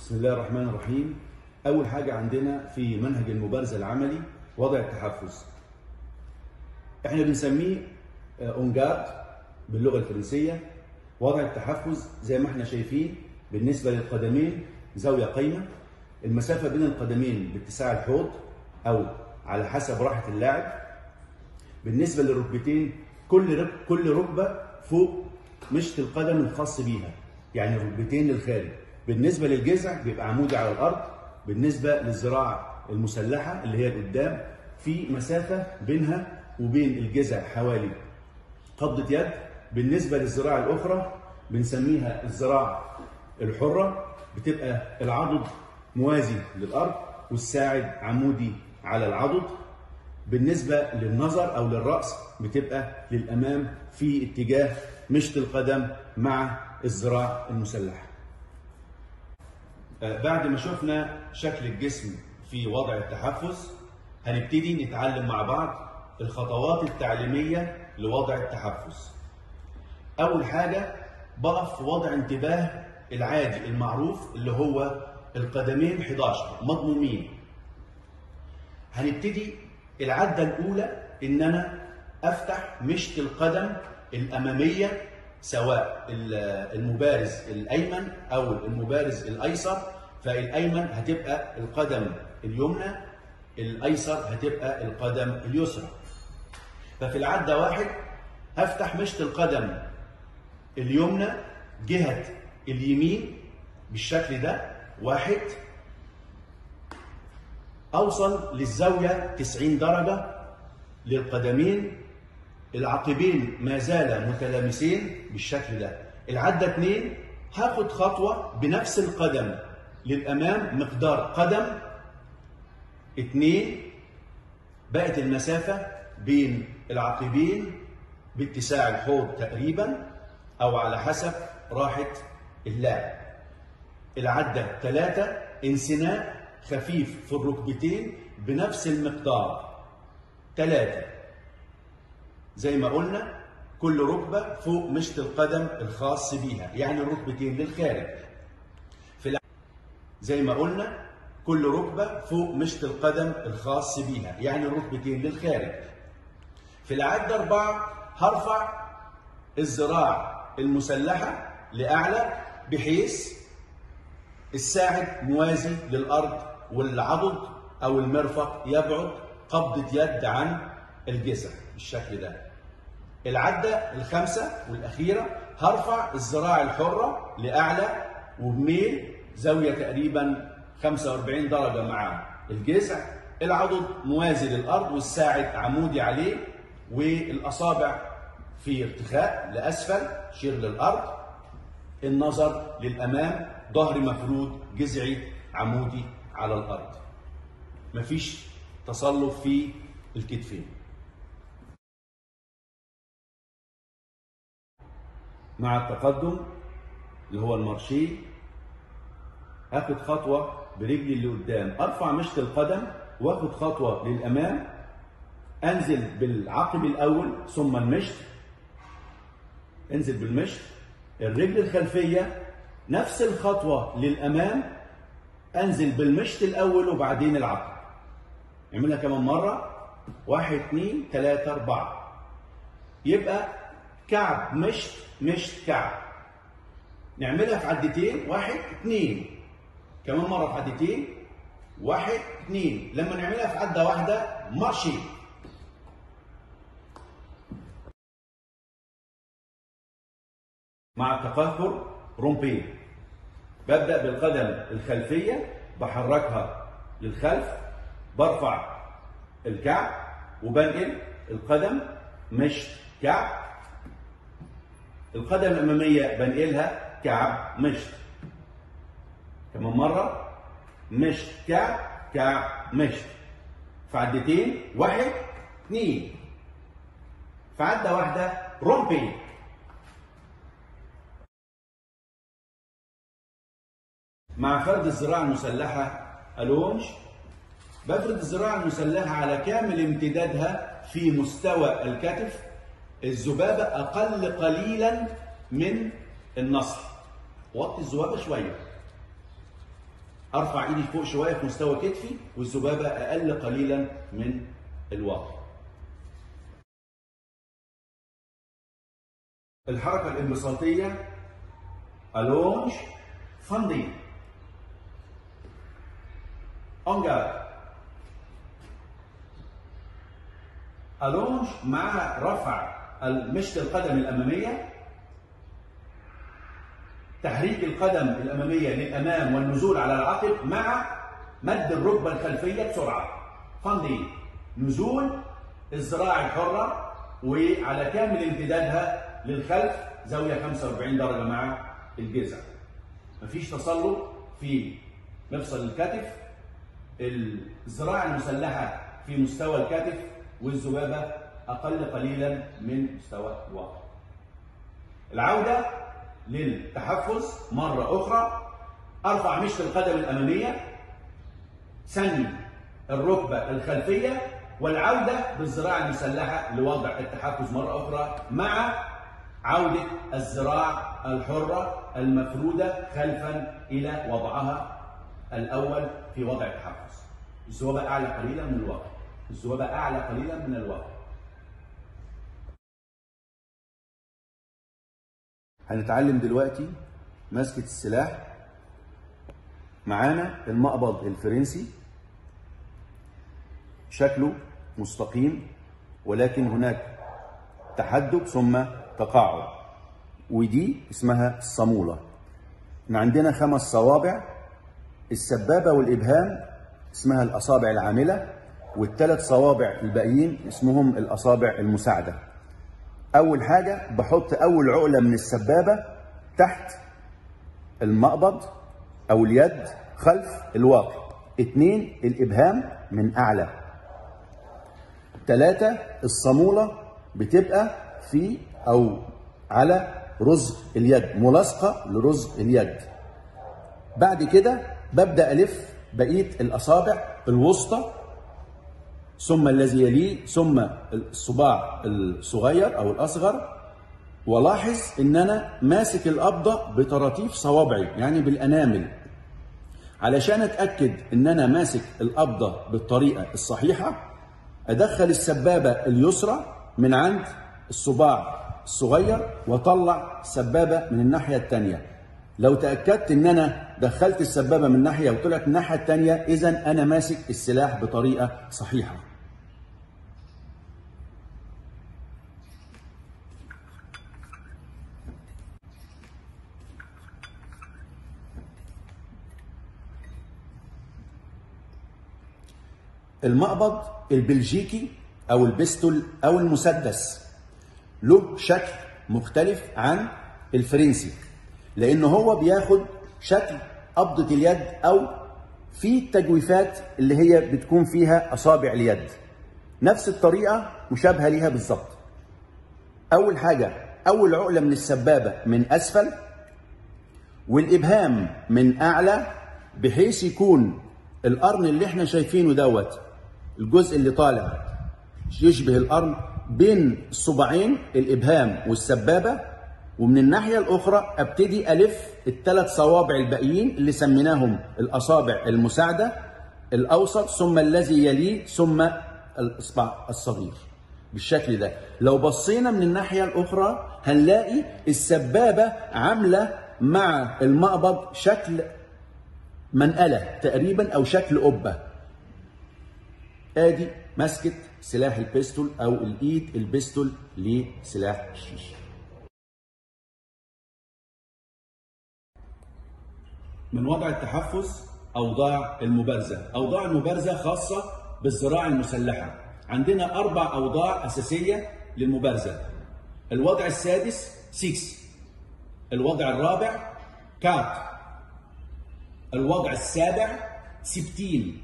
بسم الله الرحمن الرحيم أول حاجة عندنا في منهج المبارزة العملي وضع التحفز احنا بنسميه اونجارد باللغة الفرنسية وضع التحفز زي ما احنا شايفين بالنسبة للقدمين زاوية قايمة المسافة بين القدمين باتساع الحوض أو على حسب راحة اللاعب بالنسبة للركبتين كل رك... كل ركبة فوق مشط القدم الخاص بيها يعني الركبتين للخارج بالنسبة للجذع بيبقى عمودي على الأرض بالنسبة للذراع المسلحة اللي هي القدام في مسافة بينها وبين الجذع حوالي قبضة يد بالنسبة للذراع الأخرى بنسميها الذراع الحرة بتبقى العضد موازي للأرض والساعد عمودي على العضد بالنسبة للنظر أو للرأس بتبقى للأمام في اتجاه مشط القدم مع الذراع المسلحة بعد ما شفنا شكل الجسم في وضع التحفز هنبتدي نتعلم مع بعض الخطوات التعليمية لوضع التحفز أول حاجة بقف في وضع انتباه العادي المعروف اللي هو القدمين 11 مضمومين هنبتدي العدة الأولى إن أنا أفتح مشط القدم الأمامية سواء المبارز الأيمن أو المبارز الأيسر فالأيمن هتبقى القدم اليمنى الأيسر هتبقى القدم اليسرى ففي العدة واحد هفتح مشط القدم اليمنى جهة اليمين بالشكل ده واحد أوصل للزاوية 90 درجة للقدمين العقبين ما زال متلامسين بالشكل ده العدة اتنين هاخد خطوة بنفس القدم للأمام مقدار قدم اتنين بقت المسافة بين العقبين باتساع الحوض تقريبا أو على حسب راحة اللاعب العدة ثلاثة انسناء خفيف في الركبتين بنفس المقدار ثلاثة زي ما قلنا كل ركبة فوق مشط القدم الخاص بيها يعني الركبتين للخارج في الع... زي ما قلنا كل ركبة فوق مشط القدم الخاص بيها يعني الركبتين للخارج في العدة أربعة هرفع الذراع المسلحة لأعلى بحيث الساعد موازي للأرض والعضد أو المرفق يبعد قبضة يد عن الجذع بالشكل ده العدة الخامسة والأخيرة هرفع الذراع الحرة لأعلى وبميل زاوية تقريبا 45 درجة مع الجذع العضد موازي للأرض والساعد عمودي عليه والأصابع في ارتخاء لأسفل شير للأرض النظر للأمام ظهر مفرود جذعي عمودي على الأرض مفيش تصلب في الكتفين مع التقدم اللي هو المارشي اخد خطوه برجلي اللي قدام ارفع مشط القدم واخد خطوه للامام انزل بالعقب الاول ثم المشط انزل بالمشط الرجل الخلفيه نفس الخطوه للامام انزل بالمشط الاول وبعدين العقب نعملها كمان مره واحد اثنين ثلاثه اربعه يبقى كعب مشط مشط كعب نعملها في عدتين واحد اثنين كمان مرة في عدتين واحد اثنين لما نعملها في عدة واحدة مارشي مع التقهر رومبي ببدأ بالقدم الخلفية بحركها للخلف برفع الكعب وبنقل القدم مشط كعب القدم الأمامية بنقلها كعب مشط كمان مرة مشط كعب كعب مشط في عدتين واحد اثنين في عدة واحدة رومبي مع فرد الذراع المسلحة الونج بفرد الذراع المسلحة على كامل امتدادها في مستوى الكتف الذبابة أقل قليلا من النصر وطي الذبابة شوية ارفع ايدي فوق شويه في مستوى كتفي والذبابه اقل قليلا من الواقع الحركه الانبساطيه الونج فاندي اونجارد الونج مع رفع مشط القدم الاماميه تحريك القدم الاماميه للامام والنزول على العقب مع مد الركبه الخلفيه بسرعه فاندي نزول الذراع الحره وعلى كامل امتدادها للخلف زاويه 45 درجه مع الجذع مفيش تسلط في مفصل الكتف الذراع المسلحه في مستوى الكتف والذبابه اقل قليلا من مستوى الواقع العوده للتحفز مرة أخرى أرفع مشط القدم الأمامية ثني الركبة الخلفية والعودة بالذراع المسلحة لوضع التحفز مرة أخرى مع عودة الذراع الحرة المفرودة خلفا إلى وضعها الأول في وضع التحفز الذبابة أعلى قليلا من الواقع الذبابة أعلى قليلا من الواقع هنتعلم دلوقتي مسكة السلاح معانا المقبض الفرنسي شكله مستقيم ولكن هناك تحدب ثم تقاعد ودي اسمها الصامولة احنا عندنا خمس صوابع السبابة والإبهام اسمها الأصابع العاملة والثلاث صوابع الباقيين اسمهم الأصابع المساعدة اول حاجه بحط اول عقله من السبابه تحت المقبض او اليد خلف الواقع اتنين الابهام من اعلى تلاتة الصامولة بتبقى في او على رزق اليد ملاصقة لرزق اليد بعد كده ببدأ ألف بقية الأصابع الوسطى ثم الذي يليه ثم الصباع الصغير او الاصغر ولاحظ ان انا ماسك القبضه بطراطيف صوابعي يعني بالانامل علشان اتاكد ان انا ماسك القبضه بالطريقه الصحيحه ادخل السبابه اليسرى من عند الصباع الصغير واطلع السبابه من الناحيه الثانيه لو تاكدت ان انا دخلت السبابه من ناحيه وطلعت من الناحيه الثانيه اذا انا ماسك السلاح بطريقه صحيحه المقبض البلجيكي او البستول او المسدس له شكل مختلف عن الفرنسي لان هو بياخد شكل قبضه اليد او في التجويفات اللي هي بتكون فيها اصابع اليد نفس الطريقه مشابهه ليها بالظبط اول حاجه اول عقله من السبابه من اسفل والابهام من اعلى بحيث يكون القرن اللي احنا شايفينه دوت الجزء اللي طالع يشبه القرن بين الصباعين الابهام والسبابه ومن الناحيه الاخرى ابتدي الف الثلاث صوابع الباقيين اللي سميناهم الاصابع المساعده الاوسط ثم الذي يليه ثم الاصبع الصغير بالشكل ده لو بصينا من الناحيه الاخرى هنلاقي السبابه عامله مع المقبض شكل منقله تقريبا او شكل قبه ادي مسكه سلاح البيستول او الايد البيستول لسلاح الشيش من وضع التحفز اوضاع المبارزه اوضاع المبارزه خاصه بالذراع المسلحه عندنا اربع اوضاع اساسيه للمبارزه الوضع السادس 6 الوضع الرابع كات الوضع السابع 16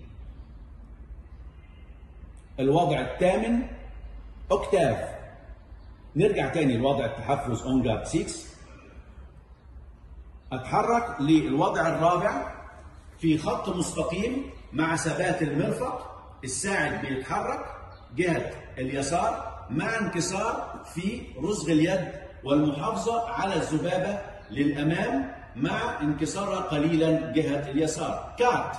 الوضع الثامن اوكتاف نرجع تاني لوضع التحفز اونجارد 6 اتحرك للوضع الرابع في خط مستقيم مع ثبات المرفق الساعد بيتحرك جهة اليسار مع انكسار في رزغ اليد والمحافظة على الذبابة للأمام مع انكسارها قليلا جهة اليسار كات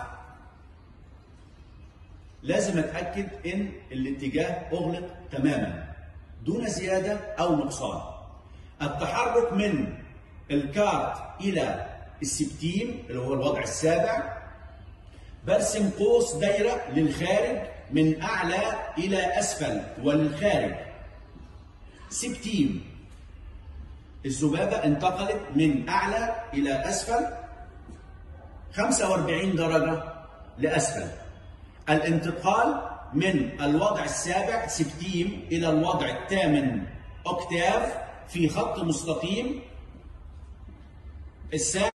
لازم اتاكد ان الاتجاه اغلق تماما دون زياده او نقصان التحرك من الكارت الى السبتيم اللي هو الوضع السابع برسم قوس دايره للخارج من اعلى الى اسفل وللخارج سبتيم الذبابه انتقلت من اعلى الى اسفل 45 درجه لاسفل الانتقال من الوضع السابع سبتيم الى الوضع الثامن اوكتاف في خط مستقيم السابع